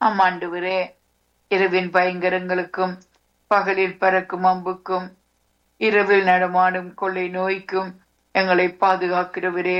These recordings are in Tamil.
ஆமாண்டவரே இரவின் பயங்கரங்களுக்கும் பகலில் பறக்கும் அம்புக்கும் இரவில் நடமாடும் கொள்ளை நோய்க்கும் எங்களை பாதுகாக்கிறவரே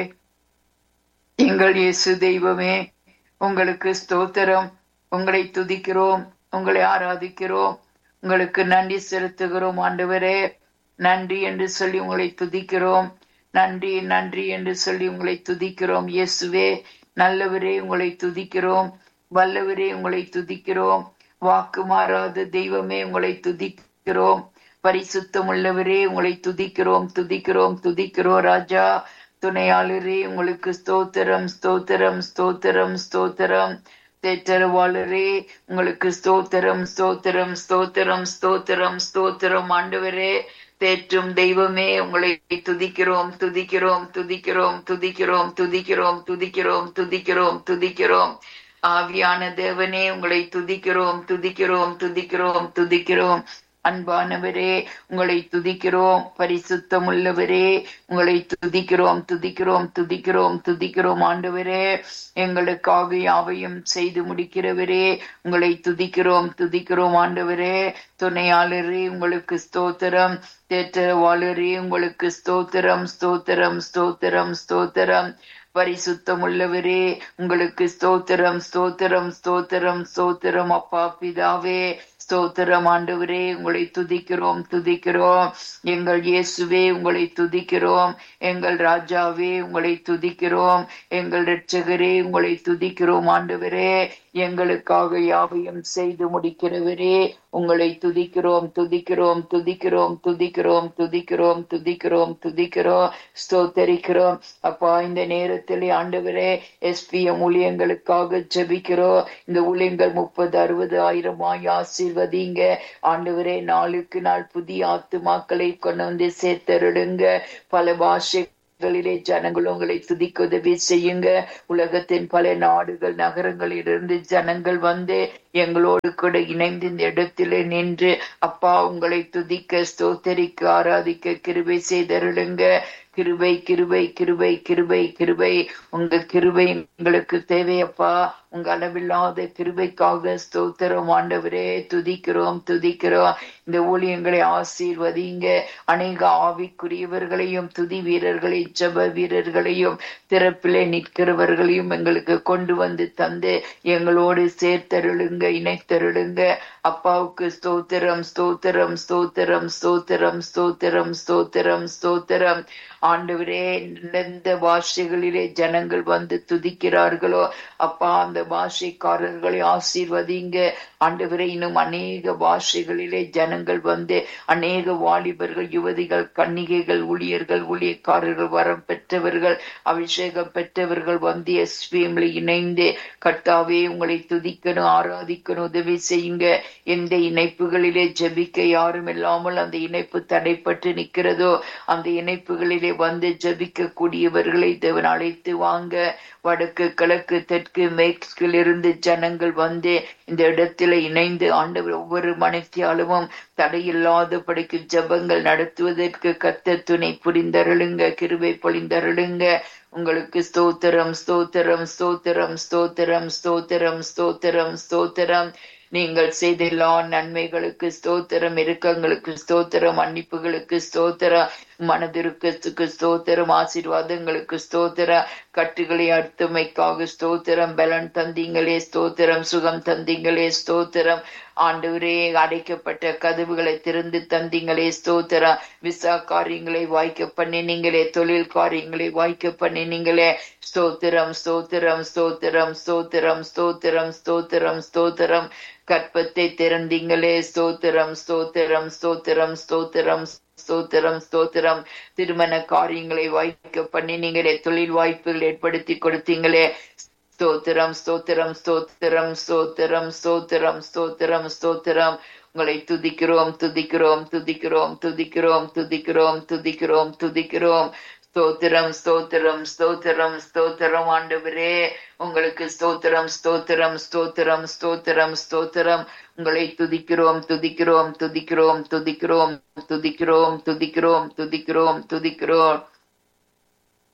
எங்கள் இயேசு தெய்வமே உங்களுக்கு ஸ்தோத்திரம் உங்களை துதிக்கிறோம் உங்களை ஆராதிக்கிறோம் உங்களுக்கு நன்றி செலுத்துகிறோம் ஆண்டவரே நன்றி என்று சொல்லி உங்களை துதிக்கிறோம் நன்றி நன்றி என்று சொல்லி உங்களை துதிக்கிறோம் இயேசுவே நல்லவரே உங்களை துதிக்கிறோம் வல்லவரே உங்களை துதிக்கிறோம் வாக்கு மாறாத தெய்வமே உங்களை துதிக்கிறோம் பரிசுத்தம் உள்ளவரே உங்களை துதிக்கிறோம் துதிக்கிறோம் துதிக்கிறோம் ராஜா துணையாளரே உங்களுக்கு ஸ்தோத்திரம் ஸ்தோத்திரம் ஸ்தோத்திரம் ஸ்தோத்திரம் தேற்றரவாளரே உங்களுக்கு ஸ்தோத்திரம் ஸ்தோத்திரம் ஸ்தோத்திரம் ஸ்தோத்திரம் ஸ்தோத்திரம் ஆண்டவரே தேற்றும் தெய்வமே உங்களை துதிக்கிறோம் துதிக்கிறோம் துதிக்கிறோம் துதிக்கிறோம் துதிக்கிறோம் துதிக்கிறோம் துதிக்கிறோம் துதிக்கிறோம் ஆவியான தேவனே உங்களை துதிக்கிறோம் துதிக்கிறோம் துதிக்கிறோம் துதிக்கிறோம் அன்பானவரே உங்களை துதிக்கிறோம் பரிசுத்தம் உள்ளவரே உங்களை துதிக்கிறோம் துதிக்கிறோம் துதிக்கிறோம் துதிக்கிறோம் ஆண்டவரே எங்களுக்காக யாவையும் செய்து முடிக்கிறவரே உங்களை துதிக்கிறோம் துதிக்கிறோம் ஆண்டவரே துணையாளரே உங்களுக்கு ஸ்தோத்திரம் தேற்றவாளரே உங்களுக்கு ஸ்தோத்திரம் ஸ்தோத்திரம் ஸ்தோத்திரம் ஸ்தோத்திரம் பரிசுத்தம் உள்ளவரே உங்களுக்கு ஸ்தோத்திரம் ஸ்தோத்திரம் ஸ்தோத்திரம் ஸ்தோத்திரம் அப்பா பிதாவே ஸ்தோத்திரம் ஆண்டவரே உங்களை துதிக்கிறோம் துதிக்கிறோம் எங்கள் இயேசுவே உங்களை துதிக்கிறோம் எங்கள் ராஜாவே உங்களை துதிக்கிறோம் எங்கள் இரட்சகரே உங்களை துதிக்கிறோம் ஆண்டவரே எங்களுக்காக யாவையும் செய்து முடிக்கிறவரே உங்களை துதிக்கிறோம் துதிக்கிறோம் துதிக்கிறோம் துதிக்கிறோம் துதிக்கிறோம் துதிக்கிறோம் துதிக்கிறோம் ஸ்தோத்தரிக்கிறோம் அப்பா இந்த நேரத்தில் ஆண்டவரே எஸ்பிஎம் ஊழியங்களுக்காக ஜெபிக்கிறோம் இந்த ஊழியங்கள் முப்பது அறுபது ஆயிரமாய் ஆசீர்வதிங்க ஆண்டவரே நாளுக்கு நாள் புதிய ஆத்துமாக்களை கொண்டு வந்து சேர்த்தருடுங்க பல பாஷை களிலே ஜனங்கள் உங்களை துதிக்க உதவி செய்யுங்க உலகத்தின் பல நாடுகள் நகரங்களிலிருந்து ஜனங்கள் வந்து எங்களோடு கூட இணைந்து இந்த இடத்திலே நின்று அப்பா உங்களை துதிக்க ஸ்தோத்தரிக்க ஆராதிக்க கிருபை செய்தருளுங்க கிருபை கிருபை கிருபை கிருபை கிருபை உங்க கிருபை எங்களுக்கு தேவையப்பா உங்க அளவில்லாத கிருபைக்காக ஸ்தோத்திரம் ஆண்டவரே துதிக்கிறோம் துதிக்கிறோம் இந்த ஊழியங்களை ஆசீர்வதிங்க அநேக ஆவிக்குரியவர்களையும் துதி வீரர்களையும் ஜப வீரர்களையும் திறப்பிலே நிற்கிறவர்களையும் எங்களுக்கு கொண்டு வந்து தந்து எங்களோடு சேர்த்தருளுங்க இணைத்தருளுங்க அப்பாவுக்கு ஸ்தோத்திரம் ஸ்தோத்திரம் ஸ்தோத்திரம் ஸ்தோத்திரம் ஸ்தோத்திரம் ஸ்தோத்திரம் ஸ்தோத்திரம் ஆண்டவரே எந்த பாஷைகளிலே ஜனங்கள் வந்து துதிக்கிறார்களோ அப்பா அந்த பாஷைக்காரர்களை ஆசீர்வதிங்க ஆண்டவரே இன்னும் அநேக பாஷைகளிலே ஜனங்கள் வந்து அநேக வாலிபர்கள் யுவதிகள் கன்னிகைகள் ஊழியர்கள் ஊழியக்காரர்கள் வரம் பெற்றவர்கள் அபிஷேகம் பெற்றவர்கள் வந்து எஸ்பிஎம்ல இணைந்து கர்த்தாவே உங்களை துதிக்கணும் ஆராதிக்கணும் உதவி செய்யுங்க எந்த இணைப்புகளிலே ஜெபிக்க யாரும் இல்லாமல் அந்த இணைப்பு தடைப்பட்டு நிற்கிறதோ அந்த இணைப்புகளிலே வந்து ஜபிக்க கூடியவர்களை தேவன் அழைத்து வாங்க வடக்கு கிழக்கு தெற்கு மேற்கில் இருந்து ஜனங்கள் வந்து இந்த இடத்துல இணைந்து ஆண்டவர் ஒவ்வொரு மனைத்தியாலும் தடையில்லாதபடிக்கு ஜபங்கள் நடத்துவதற்கு கத்த துணை புரிந்தருளுங்க கிருபை பொழிந்தருளுங்க உங்களுக்கு ஸ்தோத்திரம் ஸ்தோத்திரம் ஸ்தோத்திரம் ஸ்தோத்திரம் ஸ்தோத்திரம் ஸ்தோத்திரம் ஸ்தோத்திரம் நீங்கள் செய்த எல்லா நன்மைகளுக்கு ஸ்தோத்திரம் இறுக்கங்களுக்கு ஸ்தோத்திரம் மன்னிப்புகளுக்கு ஸ்தோத்திரம் மனதிருக்கத்துக்கு ஸ்தோத்திரம் ஆசீர்வாதங்களுக்கு ஸ்தோத்திரம் கட்டுகளை அர்த்தமைக்காக ஸ்தோத்திரம் பலன் தந்தீங்களே ஸ்தோத்திரம் சுகம் தந்தீங்களே ஸ்தோத்திரம் ஆண்டவரே அடைக்கப்பட்ட கதவுகளை திறந்து தந்தீங்களே ஸ்தோத்திரம் விசா காரியங்களை வாய்க்க பண்ணினீங்களே தொழில் காரியங்களை வாய்க்க பண்ணினீங்களே ஸ்தோத்திரம் ஸ்தோத்திரம் ஸ்தோத்திரம் ஸ்தோத்திரம் ஸ்தோத்திரம் ஸ்தோத்திரம் ஸ்தோத்திரம் கற்பத்தை திறந்தீங்களே ஸ்தோத்திரம் ஸ்தோத்திரம் ஸ்தோத்திரம் ஸ்தோத்திரம் ஸ்தோத்திரம் ஸ்தோத்திரம் திருமண காரியங்களை வாய்க்க பண்ணினீங்களே தொழில் வாய்ப்புகள் ஏற்படுத்தி கொடுத்தீங்களே ஸ்தோத்திரம் ஸ்தோத்திரம் ஸ்தோத்திரம் ஸ்தோத்திரம் ஸ்தோத்திரம் ஸ்தோத்திரம் ஸ்தோத்திரம் உங்களை துதிக்கிறோம் துதிக்கிறோம் துதிக்கிறோம் துதிக்கிறோம் துதிக்கிறோம் துதிக்கிறோம் துதிக்கிறோம் ஸ்தோத்திரம் ஸ்தோத்திரம் ஸ்தோத்திரம் ஸ்தோத்திரம் ஆண்டவரே உங்களுக்கு ஸ்தோத்திரம் ஸ்தோத்திரம் ஸ்தோத்திரம் ஸ்தோத்திரம் ஸ்தோத்திரம் உங்களை துதிக்கிறோம் துதிக்கிறோம் துதிக்கிறோம் துதிக்கிறோம் துதிக்கிறோம் துதிக்கிறோம் துதிக்கிறோம் துதிக்கிறோம்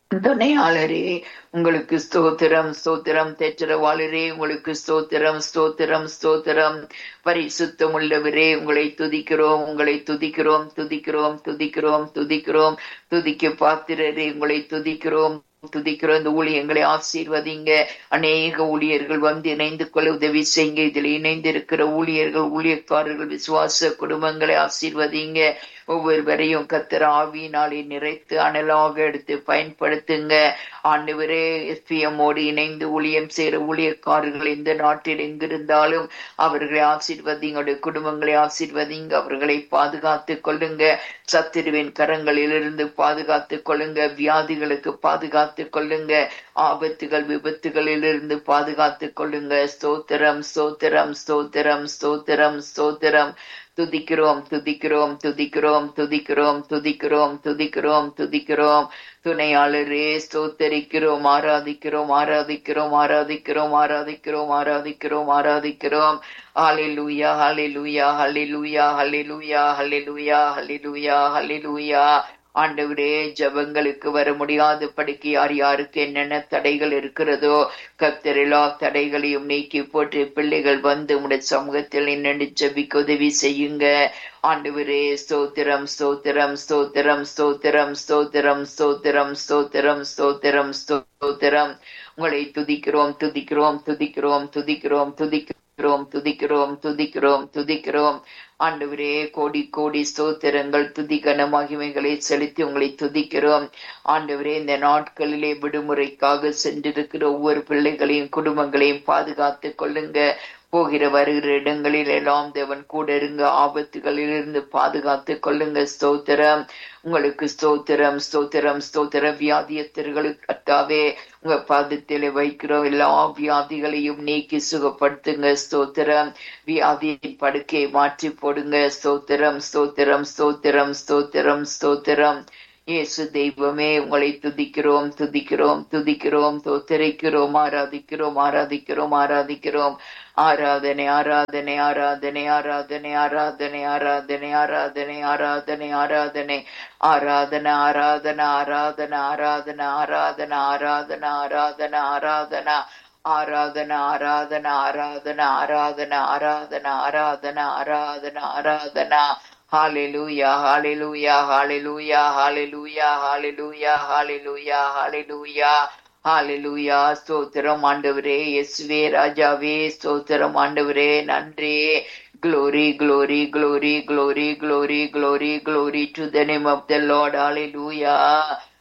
துணையாளரே உங்களுக்கு ஸ்தோத்திரம் ஸ்தோத்திரம் தேற்றரவாளரே உங்களுக்கு ஸ்தோத்திரம் ஸ்தோத்திரம் ஸ்தோத்திரம் பரிசுத்தம் உள்ளவரே உங்களை துதிக்கிறோம் உங்களை துதிக்கிறோம் துதிக்கிறோம் துதிக்கிறோம் துதிக்கிறோம் துதிக்க பாத்திரரே உங்களை துதிக்கிறோம் துதிக்கிறோம் இந்த ஊழியங்களை ஆசீர்வதிங்க அநேக ஊழியர்கள் வந்து இணைந்து கொள்ள உதவி செய்யுங்க இதில் இணைந்து இருக்கிற ஊழியர்கள் ஊழியக்காரர்கள் விசுவாச குடும்பங்களை ஆசீர்வதிங்க ஒவ்வொருவரையும் கத்திர ஆவியினாலே நிறைத்து அனலாக எடுத்து பயன்படுத்துங்க ஆண்டவரே எஸ்பிஎம்மோடு இணைந்து ஊழியம் செய்கிற ஊழியக்காரர்கள் இந்த நாட்டில் எங்கிருந்தாலும் அவர்களை ஆசீர்வதிங்க குடும்பங்களை ஆசீர்வதிங்க அவர்களை பாதுகாத்து கொள்ளுங்க சத்திருவின் கரங்களிலிருந்து பாதுகாத்து கொள்ளுங்க வியாதிகளுக்கு பாதுகாத்து கொள்ளுங்க ஆபத்துகள் விபத்துகளிலிருந்து பாதுகாத்து கொள்ளுங்க ஸ்தோத்திரம் ஸ்தோத்திரம் ஸ்தோத்திரம் ஸ்தோத்திரம் ஸ்தோத்திரம் துதிக்கிறோம் துதிக்கிறோம் துதிக்கிறோம் துதிக்கிறோம் துதிக்கிறோம் துதிக்கிறோம் துதிக்கிறோம் துணையாளரே ஸ்தோத்தரிக்கிறோம் ஆராதிக்கிறோம் ஆராதிக்கிறோம் ஆராதிக்கிறோம் ஆராதிக்கிறோம் ஆராதிக்கிறோம் ஆராதிக்கிறோம் ஹalleluya ஹalleluya ஹalleluya ஹalleluya ஹalleluya ஹalleluya ஹalleluya ஆண்டவரே ஜபங்களுக்கு வர முடியாத படிக்கு யார் யாருக்கு என்னென்ன தடைகள் இருக்கிறதோ கத்தர் எல்லா தடைகளையும் நீக்கி போட்டு பிள்ளைகள் வந்து உடைய சமூகத்தில் நின்று ஜபிக்க உதவி செய்யுங்க ஆண்டவரே ஸ்தோத்திரம் ஸ்தோத்திரம் ஸ்தோத்திரம் ஸ்தோத்திரம் ஸ்தோத்திரம் ஸ்தோத்திரம் ஸ்தோத்திரம் ஸ்தோத்திரம் ஸ்தோத்திரம் உங்களை துதிக்கிறோம் துதிக்கிறோம் துதிக்கிறோம் துதிக்கிறோம் துதிக்கிறோம் துதிக்கிறோம் துதிக்கிறோம் துதிக்கிறோம் ஆண்டவரே கோடி கோடி ஸ்தோத்திரங்கள் துதிகன மகிமைகளை செலுத்தி உங்களை துதிக்கிறோம் ஆண்டவரே இந்த நாட்களிலே விடுமுறைக்காக சென்றிருக்கிற ஒவ்வொரு பிள்ளைகளையும் குடும்பங்களையும் பாதுகாத்து கொள்ளுங்க போகிற வருகிற இடங்களில் எல்லாம் தேவன் கூட இருங்க ஆபத்துகளில் இருந்து பாதுகாத்து கொள்ளுங்க ஸ்தோத்திரம் உங்களுக்கு ஸ்தோத்திரம் ஸ்தோத்திரம் ஸ்தோத்திர வியாதியத்தர்களுக்கு கட்டாவே உங்க பாதத்திலே வைக்கிறோம் எல்லா வியாதிகளையும் நீக்கி சுகப்படுத்துங்க ஸ்தோத்திரம் வியாதியின் படுக்கையை மாற்றி போடுங்க ஸ்தோத்திரம் ஸ்தோத்திரம் ஸ்தோத்திரம் ஸ்தோத்திரம் ஸ்தோத்திரம் இயேசு தெய்வமே உங்களை துதிக்கிறோம் துதிக்கிறோம் துதிக்கிறோம் தோத்தரிக்கிறோம் ஆராதிக்கிறோம் ஆராதிக்கிறோம் ஆராதிக்கிறோம் ஆராதனை ஆராதனை ஆராதனை ஆராதனை ஆராதனை ஆராதனை ஆராதனை ஆராதனை ஆராதனை ஆராதன ஆராதன ஆராதன ஆராதன ஆராதன ஆராதன ஆராதன ஆராதனா ஆராதன ஆராதன ஆராதன ஆராதன ஆராதன ஆராதன ஆராதன ஆராதனா ஹalleluya hallelujah hallelujah hallelujah hallelujah hallelujah hallelujah ஹalleluya ஸ்தோத்திரம் ஆண்டவரே இயேசுவே ராஜாவே ஸ்தோத்திரம் ஆண்டவரே நன்றி glory glory glory glory glory glory glory to the name of the lord hallelujah